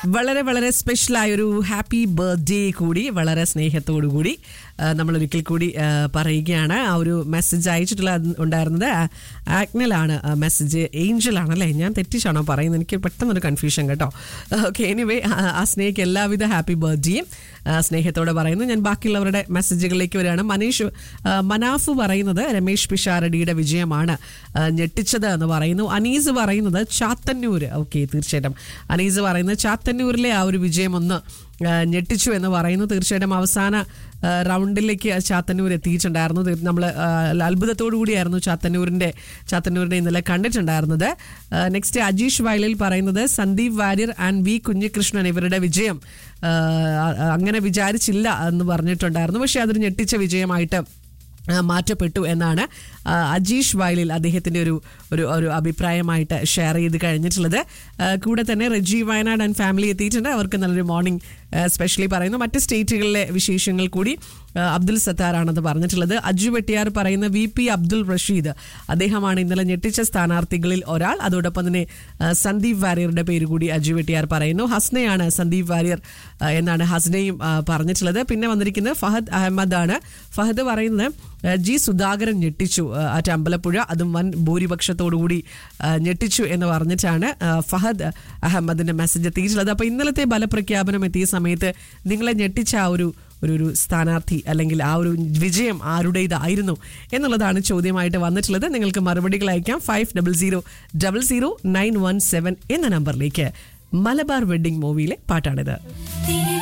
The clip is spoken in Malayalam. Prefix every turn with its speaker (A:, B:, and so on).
A: വളരെ വളരെ സ്പെഷ്യലായ ഒരു ഹാപ്പി ബർത്ത്ഡേ കൂടി വളരെ സ്നേഹത്തോടു കൂടി ആ, നമ്മൾ ഒരിക്കൽ കൂടി ആ, പറയുകയാണ് ആ ഒരു മെസ്സേജ് അയച്ചിട്ടുള്ള ഉണ്ടായിരുന്നത് ആ- ആഗ്നലാണ് ആ മെസ്സേജ് ഏഞ്ചൽ ആണല്ലേ ഞാൻ തെറ്റിച്ചാണോ പറയുന്നത് എനിക്ക് പെട്ടെന്നൊരു കൺഫ്യൂഷൻ കേട്ടോ ഓക്കെ എനിവേ ആ സ്നേഹയ്ക്ക് എല്ലാവിധ ഹാപ്പി ബർത്ത്ഡേയും സ്നേഹത്തോടെ പറയുന്നു ഞാൻ ബാക്കിയുള്ളവരുടെ മെസ്സേജുകളിലേക്ക് വരികയാണ് മനീഷ് ആ, മനാഫ് പറയുന്നത് രമേഷ് പിഷാരടിയുടെ വിജയമാണ് ആ, ഞെട്ടിച്ചത് എന്ന് പറയുന്നു അനീസ് പറയുന്നത് ചാത്തന്നൂർ ഓക്കെ തീർച്ചയായിട്ടും അനീസ് പറയുന്നത് ചാത്തന്നൂരിലെ ആ ഒരു വിജയം ഒന്ന് ആ, ഞെട്ടിച്ചു എന്ന് പറയുന്നു തീർച്ചയായിട്ടും അവസാന ആ, റൗണ്ടിലേക്ക് ചാത്തന്നൂർ എത്തിയിട്ടുണ്ടായിരുന്നു നമ്മൾ അത്ഭുതത്തോടു കൂടിയായിരുന്നു ചാത്തന്നൂരിൻ്റെ ചാത്തന്നൂരിനെ ഇന്നലെ കണ്ടിട്ടുണ്ടായിരുന്നത് നെക്സ്റ്റ് അജീഷ് വയലിൽ പറയുന്നത് സന്ദീപ് വാര്യർ ആൻഡ് വി കുഞ്ഞികൃഷ്ണൻ ഇവരുടെ വിജയം ആ, അങ്ങനെ വിചാരിച്ചില്ല എന്ന് പറഞ്ഞിട്ടുണ്ടായിരുന്നു പക്ഷേ അതൊരു ഞെട്ടിച്ച വിജയമായിട്ട് ആ, മാറ്റപ്പെട്ടു എന്നാണ് ആ, അജീഷ് വയലിൽ അദ്ദേഹത്തിൻ്റെ ഒരു ഒരു ഒരു അഭിപ്രായമായിട്ട് ഷെയർ ചെയ്ത് കഴിഞ്ഞിട്ടുള്ളത് ആ, കൂടെ തന്നെ റെജി വയനാട് ആൻഡ് ഫാമിലി എത്തിയിട്ടുണ്ട് അവർക്ക് നല്ലൊരു മോർണിംഗ് സ്പെഷ്യലി പറയുന്നു മറ്റ് സ്റ്റേറ്റുകളിലെ വിശേഷങ്ങൾ കൂടി ആ, അബ്ദുൽ സത്താറാണത് പറഞ്ഞിട്ടുള്ളത് അജു വെട്ടിയാർ പറയുന്ന വി പി അബ്ദുൽ റഷീദ് അദ്ദേഹമാണ് ഇന്നലെ ഞെട്ടിച്ച സ്ഥാനാർത്ഥികളിൽ ഒരാൾ അതോടൊപ്പം തന്നെ ആ, സന്ദീപ് വാര്യറുടെ പേര് കൂടി അജു വെട്ടിയാർ പറയുന്നു ഹസ്നയാണ് സന്ദീപ് വാര്യർ ആ, എന്നാണ് ഹസ്നയും ആ, പറഞ്ഞിട്ടുള്ളത് പിന്നെ വന്നിരിക്കുന്നത് ഫഹദ് അഹമ്മദ് ആണ് ഫഹദ് പറയുന്നത് ആ, ജി സുധാകരൻ ഞെട്ടിച്ചു ആ, ആ അമ്പലപ്പുഴ അതും വൻ ഭൂരിപക്ഷത്തോടുകൂടി ആ, ഞെട്ടിച്ചു എന്ന് പറഞ്ഞിട്ടാണ് ആ, ഫഹദ് അഹമ്മദിന്റെ മെസ്സേജ് എത്തിയിട്ടുള്ളത് അപ്പോൾ ഇന്നലത്തെ ബലപ്രഖ്യാപനം എത്തിയ സമയത്ത് നിങ്ങളെ ഞെട്ടിച്ച ആ ഒരു ഒരു ഒരു സ്ഥാനാർത്ഥി അല്ലെങ്കിൽ ആ ഒരു വിജയം ആരുടേതായിരുന്നു എന്നുള്ളതാണ് ചോദ്യമായിട്ട് വന്നിട്ടുള്ളത് നിങ്ങൾക്ക് മറുപടികൾ അയക്കാം five double zero double zero nine one seven എന്ന നമ്പറിലേക്ക് മലബാർ വെഡിങ് മൂവിയിലെ പാട്ടാണിത്
B: തിരി